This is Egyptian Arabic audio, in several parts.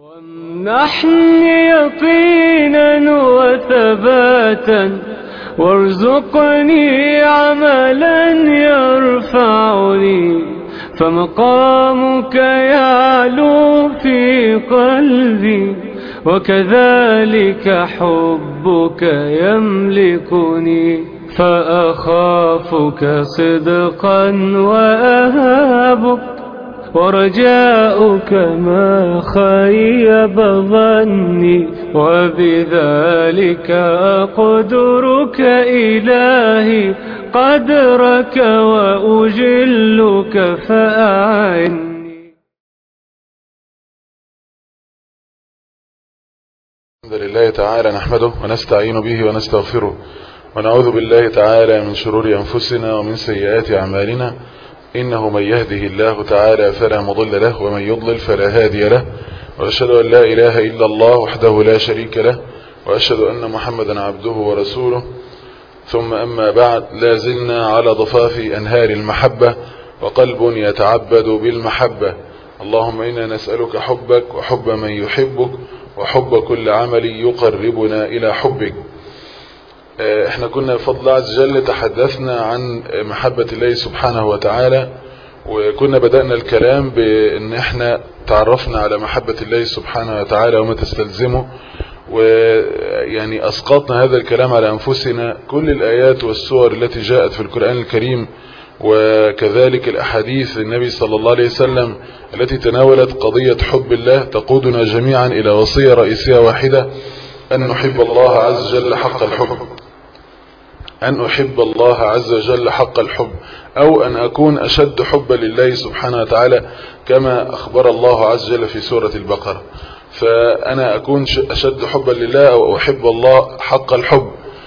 وامنحني يقينا وثباتا وارزقني عملا يرفعني فمقامك يعلو في قلبي وكذلك حبك يملكني فأخافك صدقا وأهابك ورجاؤك ما خيب ظني وبذلك أقدرك إلهي قدرك وأجلك فأعني الحمد لله تعالى نحمده ونستعين به ونستغفره ونعوذ بالله تعالى من شرور أنفسنا ومن سيئات أعمالنا إنه من يهده الله تعالى فلا مضل له ومن يضلل فلا هادي له وأشهد أن لا إله إلا الله وحده لا شريك له وأشهد أن محمدا عبده ورسوله ثم أما بعد لا زلنا على ضفاف أنهار المحبة وقلب يتعبد بالمحبة اللهم إنا نسألك حبك وحب من يحبك وحب كل عمل يقربنا إلى حبك احنا كنا بفضل الله عز وجل تحدثنا عن محبة الله سبحانه وتعالى وكنا بدأنا الكلام بان احنا تعرفنا على محبة الله سبحانه وتعالى وما تستلزمه ويعني اسقطنا هذا الكلام على انفسنا كل الايات والسور التي جاءت في القرآن الكريم وكذلك الاحاديث النبي صلى الله عليه وسلم التي تناولت قضية حب الله تقودنا جميعا الى وصية رئيسية واحدة ان نحب الله عز وجل حق الحب أن أحب الله عز وجل حق الحب أو أن أكون أشد حبا لله سبحانه وتعالى كما أخبر الله عز وجل في سورة البقرة فأنا أكون أشد حبا لله أو أحب الله حق الحب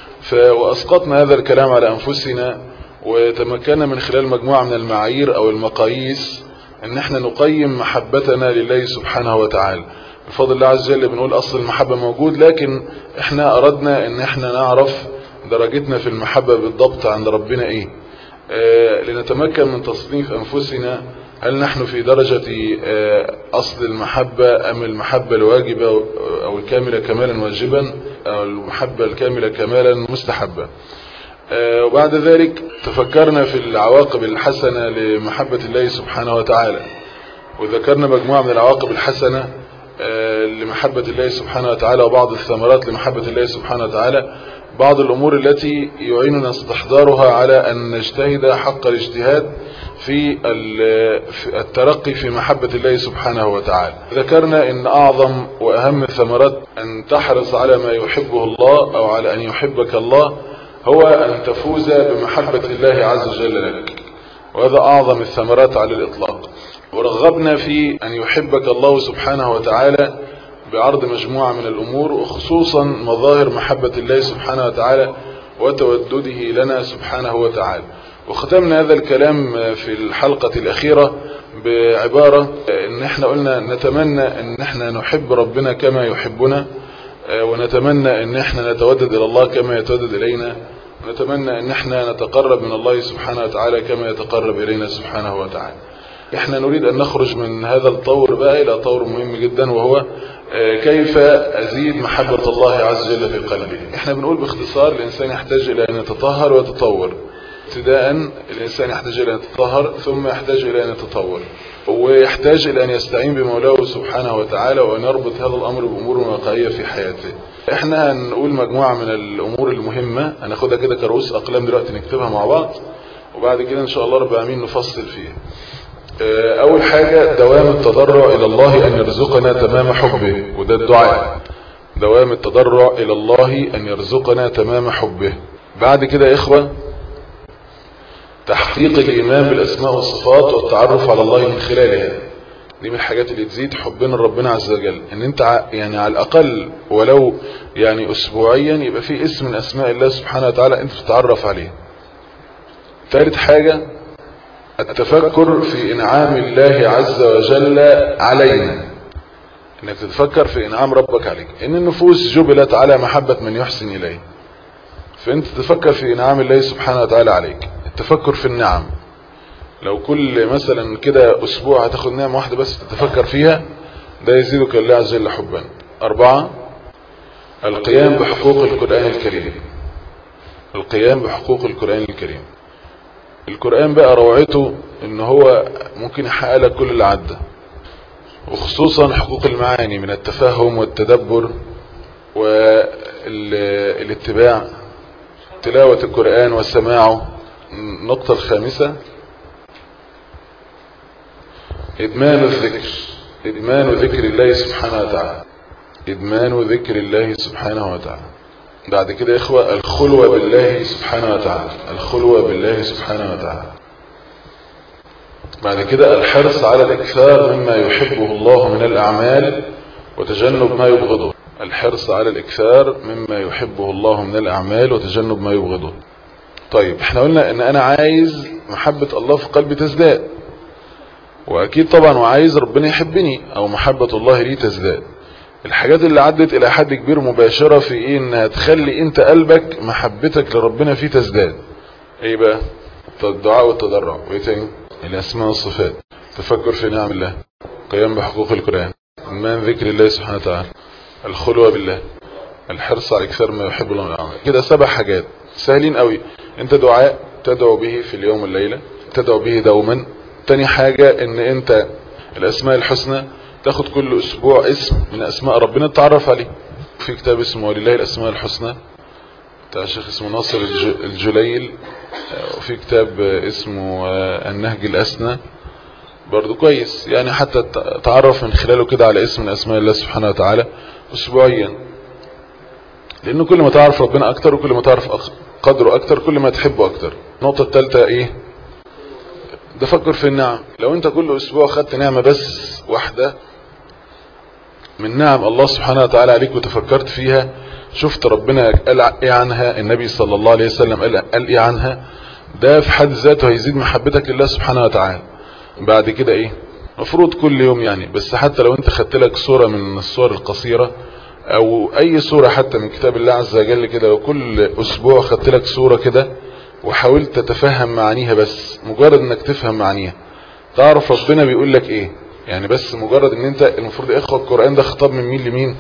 وأسقطنا هذا الكلام على أنفسنا وتمكنا من خلال مجموعة من المعايير أو المقاييس أن احنا نقيم محبتنا لله سبحانه وتعالى بفضل الله عز وجل بنقول أصل المحبة موجود لكن احنا أردنا أن احنا نعرف درجتنا في المحبة بالضبط عند ربنا ايه آه لنتمكن من تصنيف انفسنا هل نحن في درجة آه اصل المحبة ام المحبة الواجبة او الكاملة كمالا واجبا او المحبة الكاملة كمالا مستحبة آه وبعد ذلك تفكرنا في العواقب الحسنة لمحبة الله سبحانه وتعالى وذكرنا مجموعة من العواقب الحسنة لمحبة الله سبحانه وتعالى وبعض الثمرات لمحبة الله سبحانه وتعالى بعض الأمور التي يعيننا استحضارها على أن نجتهد حق الاجتهاد في الترقي في محبة الله سبحانه وتعالى ذكرنا أن أعظم وأهم الثمرات أن تحرص على ما يحبه الله أو على أن يحبك الله هو أن تفوز بمحبة الله عز وجل لك وهذا أعظم الثمرات على الإطلاق ورغبنا في أن يحبك الله سبحانه وتعالى بعرض مجموعة من الأمور وخصوصا مظاهر محبة الله سبحانه وتعالى وتودده لنا سبحانه وتعالى وختمنا هذا الكلام في الحلقة الأخيرة بعبارة ان احنا قلنا نتمنى ان احنا نحب ربنا كما يحبنا ونتمنى ان احنا نتودد الى الله كما يتودد الينا ونتمنى ان احنا نتقرب من الله سبحانه وتعالى كما يتقرب الينا سبحانه وتعالى احنا نريد ان نخرج من هذا الطور بقى الى طور مهم جدا وهو كيف ازيد محبة الله عز وجل في قلبي احنا بنقول باختصار الانسان يحتاج الى ان يتطهر ويتطور ابتداء الانسان يحتاج الى ان يتطهر ثم يحتاج الى ان يتطور ويحتاج الى ان يستعين بمولاه سبحانه وتعالى وان يربط هذا الامر بامور واقعية في حياته احنا هنقول مجموعة من الامور المهمة هناخدها كده كرؤوس اقلام دلوقتي نكتبها مع بعض وبعد كده ان شاء الله رب العالمين نفصل فيها اول حاجة دوام التضرع الى الله ان يرزقنا تمام حبه وده الدعاء دوام التضرع الى الله ان يرزقنا تمام حبه بعد كده يا اخوة تحقيق الايمان بالاسماء والصفات والتعرف على الله من خلالها دي من الحاجات اللي تزيد حبنا لربنا عز وجل ان انت يعني على الاقل ولو يعني اسبوعيا يبقى في اسم من اسماء الله سبحانه وتعالى انت تتعرف عليه ثالث حاجة التفكر في انعام الله عز وجل علينا انك تتفكر في انعام ربك عليك ان النفوس جبلت على محبة من يحسن اليه فانت تتفكر في انعام الله سبحانه وتعالى عليك التفكر في النعم لو كل مثلا كده اسبوع هتاخد نعمة واحدة بس تتفكر فيها ده يزيدك الله عز وجل حبا أربعة القيام بحقوق القرآن الكريم القيام بحقوق القرآن الكريم القرآن بقى روعته ان هو ممكن يحقق لك كل اللي عدى وخصوصا حقوق المعاني من التفهم والتدبر والاتباع تلاوة القرآن وسماعه النقطة الخامسة إدمان الذكر إدمان ذكر الله سبحانه وتعالى إدمان ذكر الله سبحانه وتعالى بعد كده يا إخوة الخلوة بالله سبحانه وتعالى الخلوة بالله سبحانه وتعالى بعد كده الحرص على الإكثار مما يحبه الله من الأعمال وتجنب ما يبغضه الحرص على الإكثار مما يحبه الله من الأعمال وتجنب ما يبغضه طيب احنا قلنا ان انا عايز محبة الله في قلبي تزداد واكيد طبعا وعايز ربنا يحبني او محبة الله لي تزداد الحاجات اللي عدت الى حد كبير مباشرة في ايه انها تخلي انت قلبك محبتك لربنا فيه تزداد ايه بقى الدعاء والتضرع وايه تاني الاسماء والصفات تفكر في نعم الله قيام بحقوق القرآن من ذكر الله سبحانه وتعالى الخلوة بالله الحرص على اكثر ما يحب الله من الأعمال كده سبع حاجات سهلين قوي انت دعاء تدعو به في اليوم والليلة تدعو به دوما تاني حاجة ان انت الاسماء الحسنى تاخد كل اسبوع اسم من اسماء ربنا تتعرف عليه في كتاب اسمه ولله الاسماء الحسنى بتاع شيخ اسمه ناصر الجليل وفي كتاب اسمه النهج الاسنى برضو كويس يعني حتى تعرف من خلاله كده على اسم من اسماء الله سبحانه وتعالى اسبوعيا لانه كل ما تعرف ربنا اكتر وكل ما تعرف قدره اكتر كل ما تحبه اكتر النقطة الثالثة ايه ده فكر في النعم لو انت كل اسبوع خدت نعمة بس واحدة من نعم الله سبحانه وتعالى عليك وتفكرت فيها شفت ربنا قال ايه عنها النبي صلى الله عليه وسلم قال, قال ايه عنها ده في حد ذاته هيزيد محبتك لله سبحانه وتعالى بعد كده ايه مفروض كل يوم يعني بس حتى لو انت خدت لك صورة من الصور القصيرة او اي صورة حتى من كتاب الله عز وجل كده لو كل اسبوع خدت لك صورة كده وحاولت تتفهم معانيها بس مجرد انك تفهم معانيها تعرف ربنا بيقول لك ايه يعني بس مجرد ان انت المفروض اخوة القرآن ده خطاب من مين لمين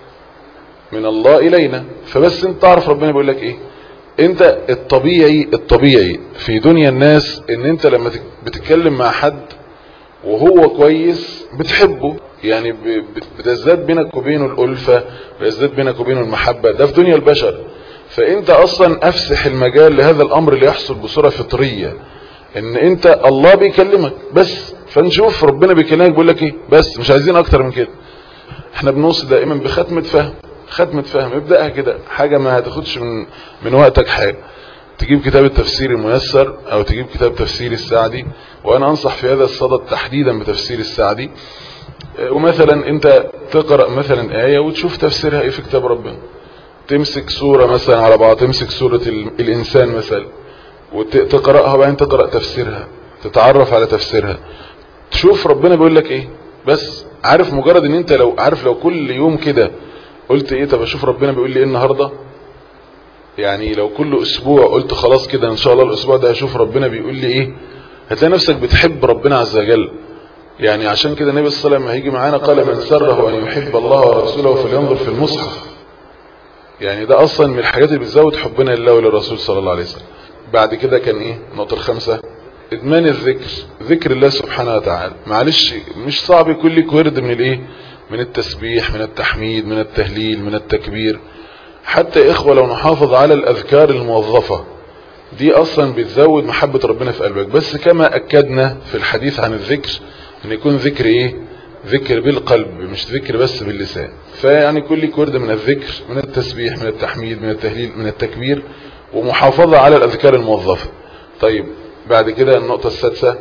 من الله الينا فبس انت تعرف ربنا بيقول لك ايه انت الطبيعي الطبيعي في دنيا الناس ان انت لما بتتكلم مع حد وهو كويس بتحبه يعني بتزداد بينك وبينه الألفة ويزداد بينك وبينه المحبة ده في دنيا البشر فانت اصلا افسح المجال لهذا الامر اللي يحصل بصورة فطرية ان انت الله بيكلمك بس فنشوف ربنا بيكلمك بيقول لك ايه بس مش عايزين اكتر من كده احنا بنوصي دائما بختمة فهم ختمة فهم ابدأها كده حاجة ما هتاخدش من من وقتك حاجة تجيب كتاب التفسير الميسر او تجيب كتاب تفسير السعدي وانا انصح في هذا الصدد تحديدا بتفسير السعدي ومثلا انت تقرأ مثلا آية وتشوف تفسيرها ايه في كتاب ربنا تمسك سورة مثلا على بعض تمسك سورة الانسان مثلا وتقرأها وبعدين تقرأ تفسيرها تتعرف على تفسيرها تشوف ربنا بيقول لك ايه بس عارف مجرد ان انت لو عارف لو كل يوم كده قلت ايه طب اشوف ربنا بيقول لي ايه النهاردة يعني لو كل اسبوع قلت خلاص كده ان شاء الله الاسبوع ده هشوف ربنا بيقول لي ايه هتلاقي نفسك بتحب ربنا عز وجل يعني عشان كده النبي صلى الله عليه وسلم هيجي معانا قال من سره ان يحب الله ورسوله فلينظر في المصحف يعني ده اصلا من الحاجات اللي بتزود حبنا لله وللرسول صلى الله عليه وسلم بعد كده كان ايه النقطه الخامسه ادمان الذكر ذكر الله سبحانه وتعالى معلش مش صعب يكون لك ورد من الايه من التسبيح من التحميد من التهليل من التكبير حتى يا اخوة لو نحافظ على الاذكار الموظفة دي اصلا بتزود محبة ربنا في قلبك بس كما اكدنا في الحديث عن الذكر ان يكون ذكر ايه ذكر بالقلب مش ذكر بس باللسان فيعني كل لك ورد من الذكر من التسبيح من التحميد من التهليل من التكبير ومحافظة على الاذكار الموظفة طيب بعد كده النقطة السادسة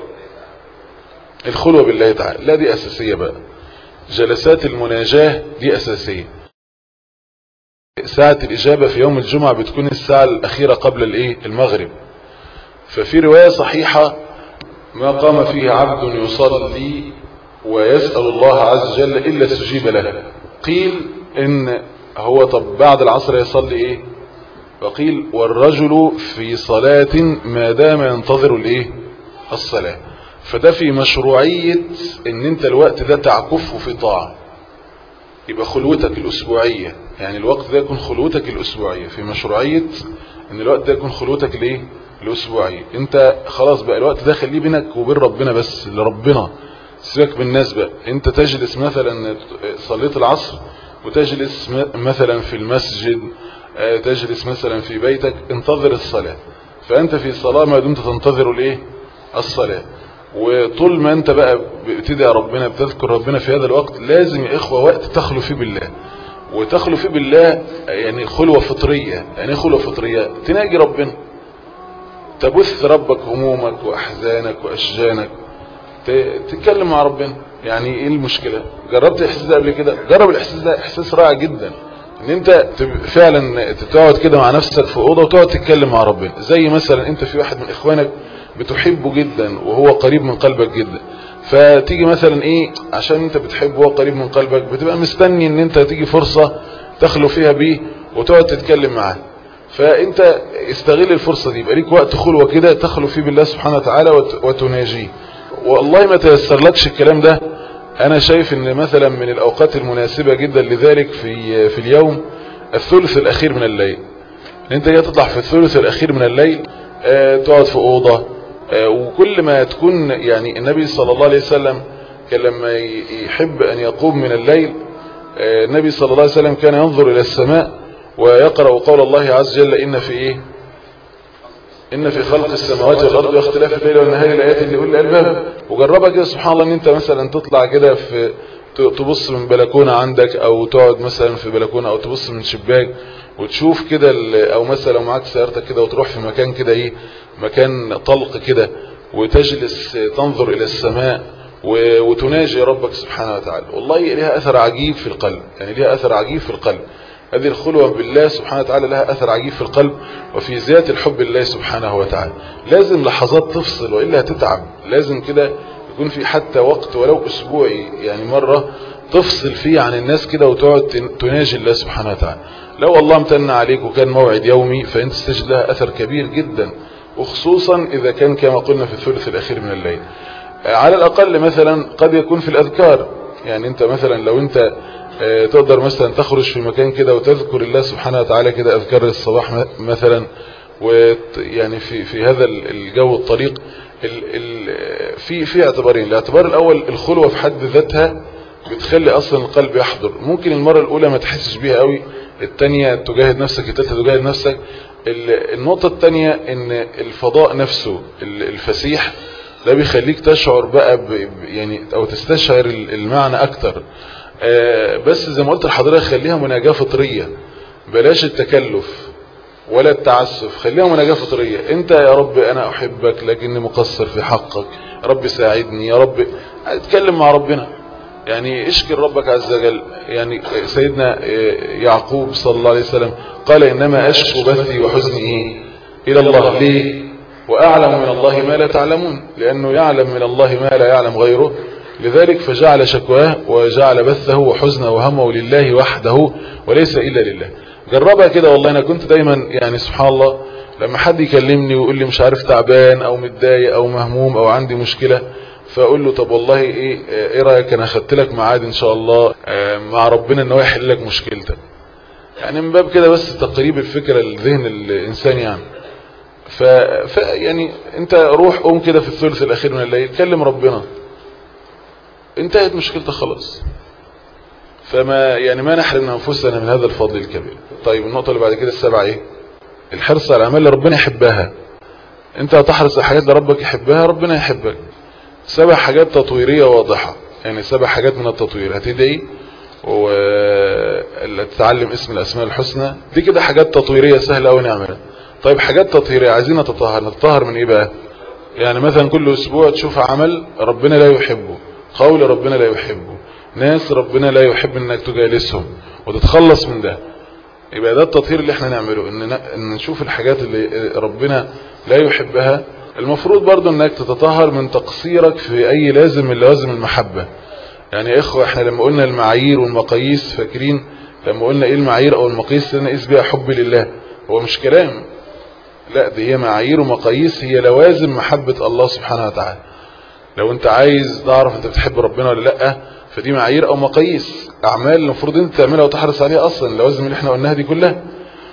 الخلوة بالله تعالى لا دي اساسية بقى جلسات المناجاة دي اساسية ساعة الإجابة في يوم الجمعة بتكون الساعة الأخيرة قبل الإيه المغرب ففي رواية صحيحة ما قام فيه عبد يصلي ويسأل الله عز وجل إلا استجيب له قيل إن هو طب بعد العصر يصلي إيه وقيل والرجل في صلاة ما دام ينتظر الإيه الصلاة فده في مشروعية ان انت الوقت ده تعكفه في طاعة يبقى خلوتك الاسبوعية يعني الوقت ده يكون خلوتك الاسبوعية في مشروعية ان الوقت ده يكون خلوتك الايه الاسبوعية انت خلاص بقى الوقت ده خليه بينك وبين ربنا بس لربنا سيبك من الناس بقى انت تجلس مثلا صليت العصر وتجلس مثلا في المسجد تجلس مثلا في بيتك انتظر الصلاة فانت في الصلاة ما دمت تنتظر الايه الصلاة وطول ما انت بقى بتدعي ربنا بتذكر ربنا في هذا الوقت لازم يا اخوة وقت تخلو فيه بالله وتخلو فيه بالله يعني خلوة فطرية يعني خلوة فطرية تناجي ربنا تبث ربك همومك واحزانك واشجانك تتكلم مع ربنا يعني ايه المشكلة جربت الاحساس ده قبل كده جرب الاحساس ده احساس رائع جدا ان انت فعلا تقعد كده مع نفسك في اوضه وتقعد تتكلم مع ربنا زي مثلا انت في واحد من اخوانك بتحبه جدا وهو قريب من قلبك جدا فتيجي مثلا ايه عشان انت بتحبه وهو قريب من قلبك بتبقى مستني ان انت تيجي فرصة تخلو فيها بيه وتقعد تتكلم معاه فانت استغل الفرصة دي يبقى ليك وقت خلوة كده تخلو فيه بالله سبحانه وتعالى وتناجيه والله ما تيسر لكش الكلام ده انا شايف ان مثلا من الاوقات المناسبة جدا لذلك في في اليوم الثلث الاخير من الليل انت جاي تطلع في الثلث الاخير من الليل اه تقعد في اوضة اه وكل ما تكون يعني النبي صلى الله عليه وسلم كان لما يحب ان يقوم من الليل اه النبي صلى الله عليه وسلم كان ينظر الى السماء ويقرأ قول الله عز وجل ان في ايه ان في خلق السماوات والارض واختلاف الليل والنهار لايات لاولي الالباب وجربها كده سبحان الله ان انت مثلا تطلع كده في تبص من بلكونه عندك او تقعد مثلا في بلكونه او تبص من شباك وتشوف كده او مثلا لو معاك سيارتك كده وتروح في مكان كده ايه مكان طلق كده وتجلس تنظر الى السماء وتناجي ربك سبحانه وتعالى والله لها اثر عجيب في القلب يعني لها اثر عجيب في القلب هذه الخلوة بالله سبحانه وتعالى لها أثر عجيب في القلب وفي زيادة الحب الله سبحانه وتعالى لازم لحظات تفصل وإلا هتتعب لازم كده يكون في حتى وقت ولو أسبوعي يعني مرة تفصل فيه عن الناس كده وتقعد تناجي الله سبحانه وتعالى لو الله امتن عليك وكان موعد يومي فأنت تستجد لها أثر كبير جدا وخصوصا إذا كان كما قلنا في الثلث الأخير من الليل على الأقل مثلا قد يكون في الأذكار يعني أنت مثلا لو أنت تقدر مثلا تخرج في مكان كده وتذكر الله سبحانه وتعالى كده أذكار الصباح مثلا ويعني في في هذا الجو الطريق ال ال في في اعتبارين الاعتبار الأول الخلوة في حد ذاتها بتخلي أصلا القلب يحضر ممكن المرة الأولى ما تحسش بيها قوي الثانية تجاهد نفسك الثالثة تجاهد نفسك النقطة الثانية ان الفضاء نفسه الفسيح ده بيخليك تشعر بقى ب يعني او تستشعر المعنى اكتر بس زي ما قلت لحضرتك خليها مناجاة فطرية بلاش التكلف ولا التعسف خليها مناجاة فطرية انت يا رب انا احبك لكني مقصر في حقك يا رب ساعدني يا رب اتكلم مع ربنا يعني اشكر ربك عز وجل يعني سيدنا يعقوب صلى الله عليه وسلم قال انما اشكو بثي وحزني ايه الى الله ليه واعلم من الله ما لا تعلمون لانه يعلم من الله ما لا يعلم غيره لذلك فجعل شكواه وجعل بثه وحزنه وهمه لله وحده وليس إلا لله جربها كده والله أنا كنت دايما يعني سبحان الله لما حد يكلمني ويقول لي مش عارف تعبان أو متضايق أو مهموم أو عندي مشكلة فأقول له طب والله إيه, إيه رأيك أنا أخدت لك ميعاد إن شاء الله مع ربنا إن هو يحل لك مشكلتك يعني من باب كده بس تقريب الفكرة لذهن الإنسان يعني ف... ف يعني انت روح قوم كده في الثلث الاخير من الليل كلم ربنا انتهت مشكلتك خلاص فما يعني ما نحرم من انفسنا من هذا الفضل الكبير طيب النقطة اللي بعد كده السبعة ايه الحرص على الاعمال اللي ربنا يحبها انت هتحرص على حاجات اللي ربك يحبها ربنا يحبك سبع حاجات تطويرية واضحة يعني سبع حاجات من التطوير هتدعي وتتعلم اسم الاسماء الحسنى دي كده حاجات تطويرية سهلة قوي نعملها طيب حاجات تطهيرية عايزين نتطهر نتطهر من ايه بقى يعني مثلا كل اسبوع تشوف عمل ربنا لا يحبه قول ربنا لا يحبه ناس ربنا لا يحب انك تجالسهم وتتخلص من ده يبقى ده التطهير اللي احنا نعمله ان, إن نشوف الحاجات اللي ربنا لا يحبها المفروض برضو انك تتطهر من تقصيرك في اي لازم من لوازم المحبة يعني يا اخوة احنا لما قلنا المعايير والمقاييس فاكرين لما قلنا ايه المعايير او المقاييس اللي نقيس بيها حبي لله هو مش كلام لا دي هي معايير ومقاييس هي لوازم محبة الله سبحانه وتعالى لو انت عايز تعرف انت بتحب ربنا ولا لا فدي معايير او مقاييس اعمال المفروض انت تعملها وتحرص عليها اصلا اللوازم اللي احنا قلناها دي كلها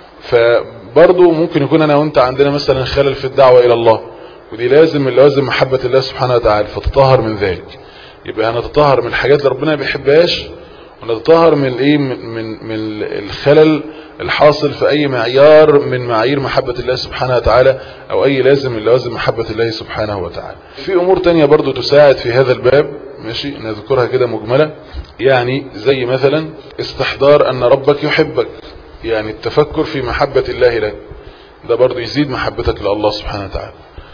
فبرضه ممكن يكون انا وانت عندنا مثلا خلل في الدعوة الى الله ودي لازم من لوازم محبة الله سبحانه وتعالى فتطهر من ذلك يبقى هنتطهر من الحاجات اللي ربنا ما بيحبهاش ونتطهر من الايه من من من الخلل الحاصل في اي معيار من معايير محبة الله سبحانه وتعالى او اي لازم من لوازم محبة الله سبحانه وتعالى في امور تانية برضو تساعد في هذا الباب ماشي نذكرها كده مجملة يعني زي مثلا استحضار ان ربك يحبك يعني التفكر في محبة الله لك ده برضو يزيد محبتك لله سبحانه وتعالى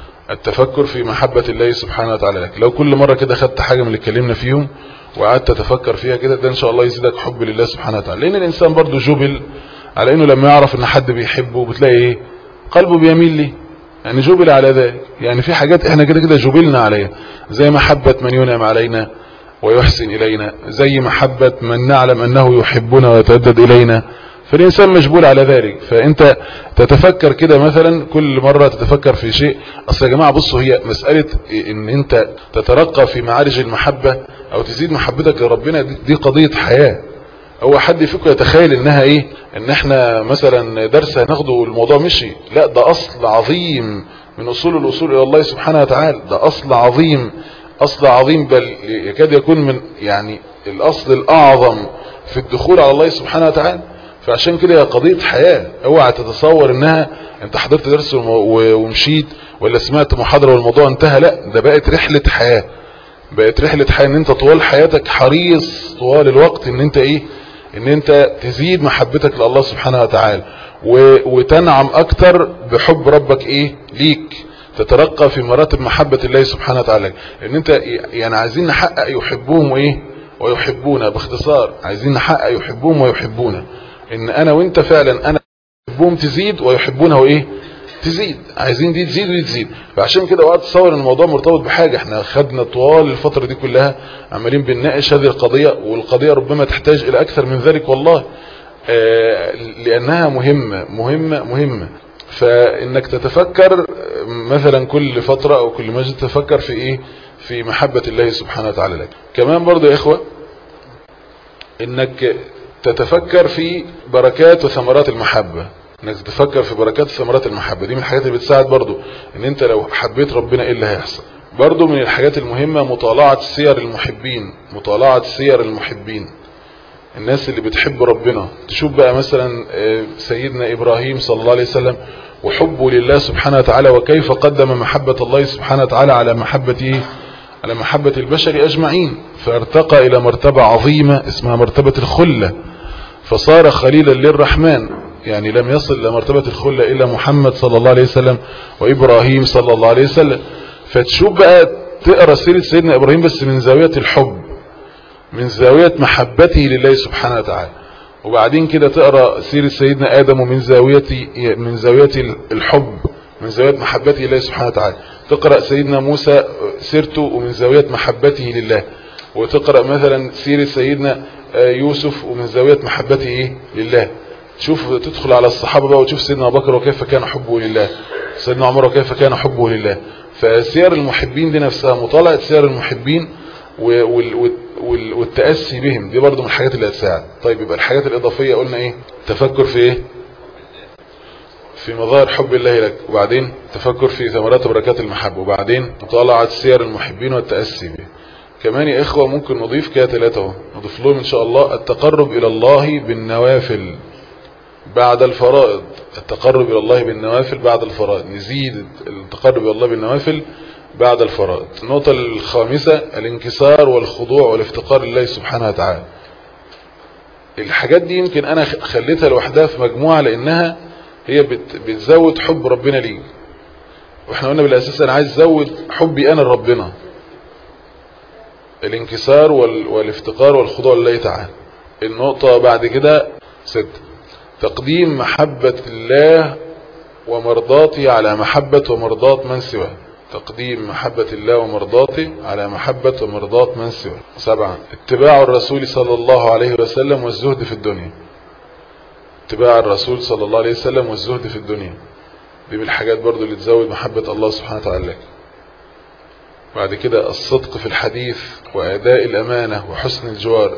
التفكر في محبة الله سبحانه وتعالى لك لو كل مرة كده خدت حاجة من اللي اتكلمنا فيهم وقعدت تتفكر فيها كده ده ان شاء الله يزيدك حب لله سبحانه وتعالى لان الانسان برضو جبل على انه لما يعرف ان حد بيحبه بتلاقي ايه قلبه بيميل ليه يعني جبل على ذلك يعني في حاجات احنا كده كده جبلنا عليها زي محبة من ينعم علينا ويحسن الينا زي محبة من نعلم انه يحبنا ويتودد الينا فالإنسان مجبول على ذلك فأنت تتفكر كده مثلا كل مرة تتفكر في شيء أصل يا جماعة بصوا هي مسألة إن أنت تترقى في معارج المحبة أو تزيد محبتك لربنا دي قضية حياة هو حد فيكم يتخيل انها ايه ان احنا مثلا درس هناخده والموضوع مشي لا ده اصل عظيم من اصول الاصول الى الله سبحانه وتعالى ده اصل عظيم اصل عظيم بل يكاد يكون من يعني الاصل الاعظم في الدخول على الله سبحانه وتعالى فعشان كده هي قضية حياة اوعى تتصور انها انت حضرت درس ومشيت ولا سمعت محاضرة والموضوع انتهى لا ده بقت رحلة حياة بقت رحلة حياة ان انت طوال حياتك حريص طوال الوقت ان انت ايه ان انت تزيد محبتك لله سبحانه وتعالى وتنعم اكتر بحب ربك ايه ليك تترقى في مراتب محبة الله سبحانه وتعالى ان انت يعني عايزين نحقق يحبوهم وايه ويحبونا باختصار عايزين نحقق يحبوهم ويحبونا ان انا وانت فعلا انا يحبهم تزيد ويحبونه ايه تزيد عايزين دي تزيد ودي تزيد فعشان كده وقت تصور ان الموضوع مرتبط بحاجة احنا خدنا طوال الفترة دي كلها عمالين بنناقش هذه القضية والقضية ربما تحتاج الى اكثر من ذلك والله آه لانها مهمة مهمة مهمة فانك تتفكر مثلا كل فترة او كل مجلس تتفكر في ايه في محبة الله سبحانه وتعالى لك كمان برضو يا اخوة انك تتفكر في بركات وثمرات المحبة انك تفكر في بركات وثمرات المحبة دي من الحاجات اللي بتساعد برضو ان انت لو حبيت ربنا ايه اللي هيحصل برضو من الحاجات المهمة مطالعة سير المحبين مطالعة سير المحبين الناس اللي بتحب ربنا تشوف بقى مثلا سيدنا ابراهيم صلى الله عليه وسلم وحبه لله سبحانه وتعالى وكيف قدم محبة الله سبحانه وتعالى على محبة على محبة البشر اجمعين فارتقى الى مرتبة عظيمة اسمها مرتبة الخلة فصار خليلا للرحمن يعني لم يصل إلى مرتبة الخلة إلا محمد صلى الله عليه وسلم وإبراهيم صلى الله عليه وسلم فتشوف بقى تقرأ سيرة سيدنا إبراهيم بس من زاوية الحب من زاوية محبته لله سبحانه وتعالى وبعدين كده تقرأ سيرة سيدنا آدم ومن زاوية من زاوية الحب من زاوية محبته لله سبحانه وتعالى تقرأ سيدنا موسى سيرته ومن زاوية محبته لله وتقرأ مثلا سيرة سيدنا يوسف ومن زاوية محبته ايه لله تشوف تدخل على الصحابة بقى وتشوف سيدنا أبو بكر وكيف كان حبه لله سيدنا عمر وكيف كان حبه لله فسير المحبين دي نفسها مطالعة سير المحبين والتأسي بهم دي برضو من الحاجات اللي هتساعد طيب يبقى الحاجات الإضافية قلنا ايه تفكر في ايه في مظاهر حب الله لك وبعدين تفكر في ثمرات وبركات المحبة وبعدين مطالعة سير المحبين والتأسي بهم كمان يا إخوة ممكن نضيف كده ثلاثة نضيف لهم إن شاء الله التقرب إلى الله بالنوافل بعد الفرائض التقرب إلى الله بالنوافل بعد الفرائض نزيد التقرب إلى الله بالنوافل بعد الفرائض النقطة الخامسة الانكسار والخضوع والافتقار لله سبحانه وتعالى الحاجات دي يمكن أنا خليتها لوحدها في مجموعة لأنها هي بتزود حب ربنا لي واحنا قلنا بالأساس أنا عايز أزود حبي أنا لربنا الانكسار والافتقار والخضوع لله تعالى النقطة بعد كده ست تقديم محبة الله ومرضاته على محبة ومرضاة من سواه تقديم محبة الله ومرضاته على محبة ومرضاة من سواه سبعة اتباع الرسول صلى الله عليه وسلم والزهد في الدنيا اتباع الرسول صلى الله عليه وسلم والزهد في الدنيا دي من الحاجات برضو اللي تزود محبة الله سبحانه وتعالى بعد كده الصدق في الحديث وأداء الأمانة وحسن الجوار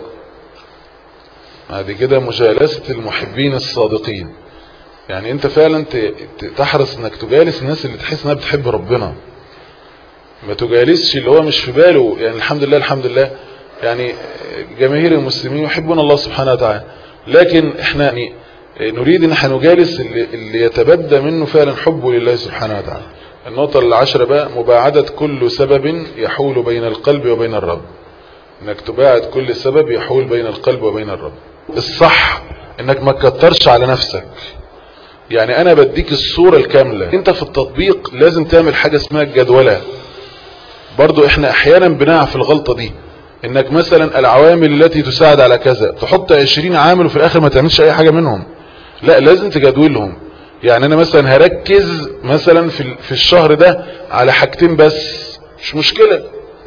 بعد كده مجالسة المحبين الصادقين يعني انت فعلا تحرص انك تجالس الناس اللي تحس انها بتحب ربنا ما تجالسش اللي هو مش في باله يعني الحمد لله الحمد لله يعني جماهير المسلمين يحبون الله سبحانه وتعالى لكن احنا يعني نريد ان احنا نجالس اللي, اللي يتبدى منه فعلا حبه لله سبحانه وتعالى النقطة العشرة بقى مباعدة كل سبب يحول بين القلب وبين الرب انك تباعد كل سبب يحول بين القلب وبين الرب الصح انك ما تكترش على نفسك يعني انا بديك الصورة الكاملة انت في التطبيق لازم تعمل حاجة اسمها الجدولة برضو احنا احيانا بنقع في الغلطة دي انك مثلا العوامل التي تساعد على كذا تحط 20 عامل وفي الاخر ما تعملش اي حاجة منهم لا لازم تجدولهم يعني انا مثلا هركز مثلا في في الشهر ده على حاجتين بس مش مشكلة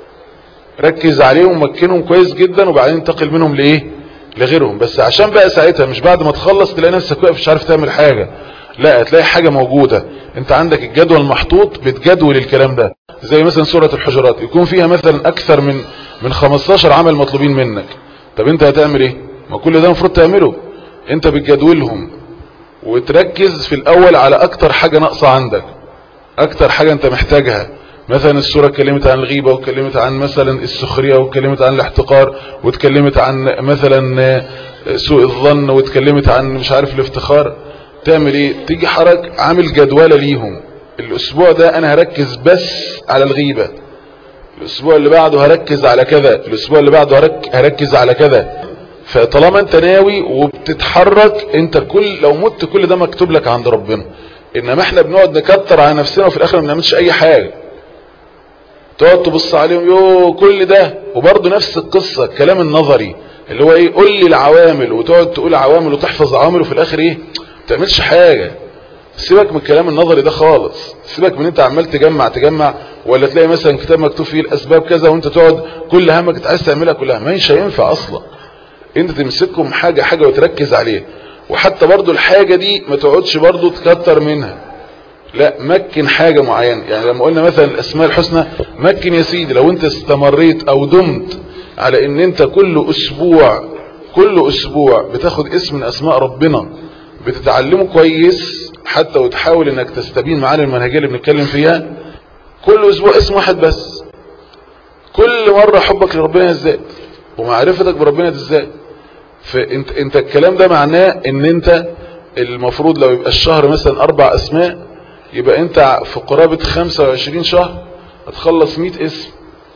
ركز عليهم ومكنهم كويس جدا وبعدين انتقل منهم لايه لغيرهم بس عشان بقى ساعتها مش بعد ما تخلص تلاقي نفسك واقف مش عارف تعمل حاجة لا هتلاقي حاجة موجودة انت عندك الجدول محطوط بتجدول الكلام ده زي مثلا سورة الحجرات يكون فيها مثلا اكثر من من 15 عمل مطلوبين منك طب انت هتعمل ايه ما كل ده المفروض تعمله انت بتجدولهم وتركز في الاول على اكتر حاجة ناقصة عندك اكتر حاجة انت محتاجها مثلا السورة اتكلمت عن الغيبة واتكلمت عن مثلا السخرية واتكلمت عن الاحتقار واتكلمت عن مثلا سوء الظن واتكلمت عن مش عارف الافتخار تعمل ايه تيجي حرك عامل جدولة ليهم الاسبوع ده انا هركز بس على الغيبة الاسبوع اللي بعده هركز على كذا الاسبوع اللي بعده هركز على كذا فطالما انت ناوي وبتتحرك انت كل لو مت كل ده مكتوب لك عند ربنا انما احنا بنقعد نكتر على نفسنا وفي الاخر ما بنعملش اي حاجة تقعد تبص عليهم يو كل ده وبرضه نفس القصة الكلام النظري اللي هو ايه قول لي العوامل وتقعد تقول عوامل وتحفظ عوامل وفي الاخر ايه ما تعملش حاجة سيبك من الكلام النظري ده خالص سيبك من انت عمال تجمع تجمع ولا تلاقي مثلا كتاب مكتوب فيه الاسباب كذا وانت تقعد كل همك انت عايز تعملها كلها مش هينفع اصلا انت تمسكهم حاجة حاجة وتركز عليها وحتى برضو الحاجة دي ما تقعدش برضو تكتر منها لا مكن حاجة معينة يعني لما قلنا مثلا الاسماء الحسنى مكن يا سيدي لو انت استمريت او دمت على ان انت كل اسبوع كل اسبوع بتاخد اسم من اسماء ربنا بتتعلمه كويس حتى وتحاول انك تستبين معاني المنهجية اللي بنتكلم فيها كل اسبوع اسم واحد بس كل مرة حبك لربنا ازاي ومعرفتك بربنا ازاي فانت انت الكلام ده معناه ان انت المفروض لو يبقى الشهر مثلا اربع اسماء يبقى انت في قرابة 25 شهر هتخلص 100 اسم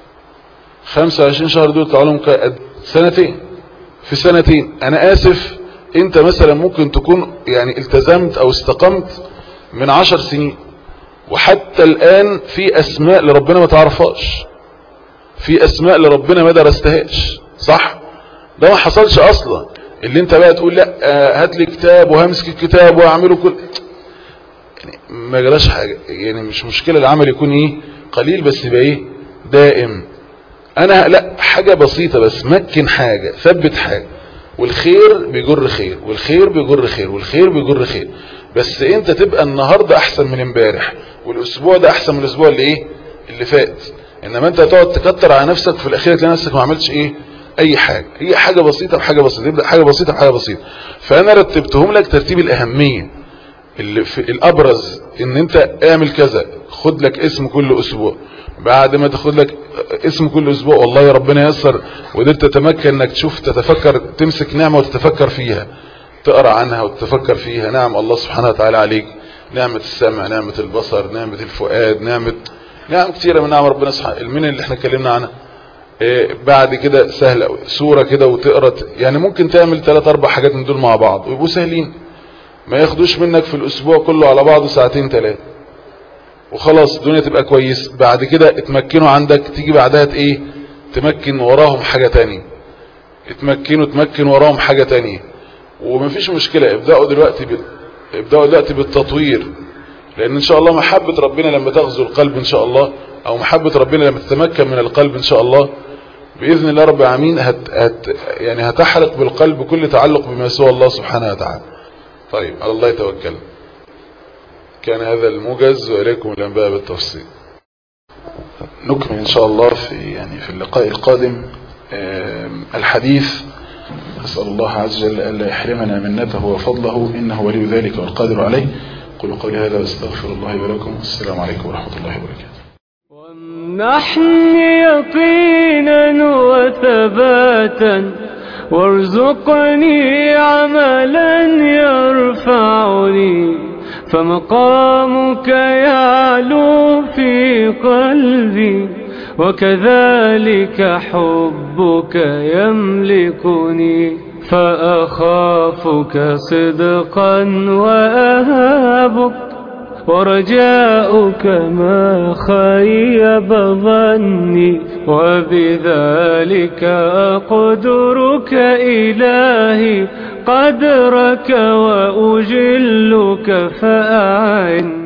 25 شهر دول تعالوا سنتين في سنتين انا اسف انت مثلا ممكن تكون يعني التزمت او استقمت من 10 سنين وحتى الان في اسماء لربنا ما تعرفهاش في اسماء لربنا ما درستهاش صح ده ما حصلش اصلا اللي انت بقى تقول لا هات لي كتاب وهمسك الكتاب واعمله كل يعني ما جراش حاجة يعني مش مشكلة العمل يكون ايه قليل بس يبقى ايه دائم انا لا حاجة بسيطة بس مكن حاجة ثبت حاجة والخير بيجر خير والخير بيجر خير والخير بيجر خير بس انت تبقى النهاردة احسن من امبارح والاسبوع ده احسن من الاسبوع اللي ايه اللي فات انما انت هتقعد تكتر على نفسك في الاخير تلاقي نفسك ما عملتش ايه اي حاجة هي حاجة بسيطة بحاجة بسيطة يبدأ حاجة بسيطة بحاجة بسيطة فانا رتبتهم لك ترتيب الاهمية اللي في الابرز ان انت اعمل كذا خد لك اسم كل اسبوع بعد ما تاخد لك اسم كل اسبوع والله يا ربنا ييسر وقدرت تتمكن انك تشوف تتفكر تمسك نعمة وتتفكر فيها تقرا عنها وتتفكر فيها نعم الله سبحانه وتعالى عليك نعمة السمع نعمة البصر نعمة الفؤاد نعمة نعم كتيرة من نعم ربنا سبحانه المنن اللي احنا اتكلمنا عنها إيه بعد كده سهلة قوي سورة كده وتقرا يعني ممكن تعمل ثلاث اربع حاجات من دول مع بعض ويبقوا سهلين ما ياخدوش منك في الاسبوع كله على بعضه ساعتين ثلاثة وخلاص الدنيا تبقى كويس بعد كده اتمكنوا عندك تيجي بعدها ايه تمكن وراهم حاجة تانية اتمكنوا تمكن وراهم حاجة تانية ومفيش مشكلة ابدأوا دلوقتي ب... ابدأوا دلوقتي بالتطوير لان ان شاء الله محبة ربنا لما تغزو القلب ان شاء الله او محبة ربنا لما تتمكن من القلب ان شاء الله بإذن الله رب العالمين هت... هت... يعني هتحرق بالقلب كل تعلق بما سوى الله سبحانه وتعالى طيب على الله يتوكل كان هذا الموجز وإليكم الأنباء بالتفصيل نكمل إن شاء الله في يعني في اللقاء القادم الحديث أسأل الله عز وجل ألا يحرمنا منته وفضله إنه ولي ذلك والقادر عليه قولوا قولي هذا واستغفر الله ولكم السلام عليكم ورحمة الله وبركاته وامنحني يقينا وثباتا وارزقني عملا يرفعني فمقامك يعلو في قلبي وكذلك حبك يملكني فأخافك صدقا وأهابك ورجاؤك ما خيب ظني وبذلك أقدرك إلهي قدرك وأجلك فأعني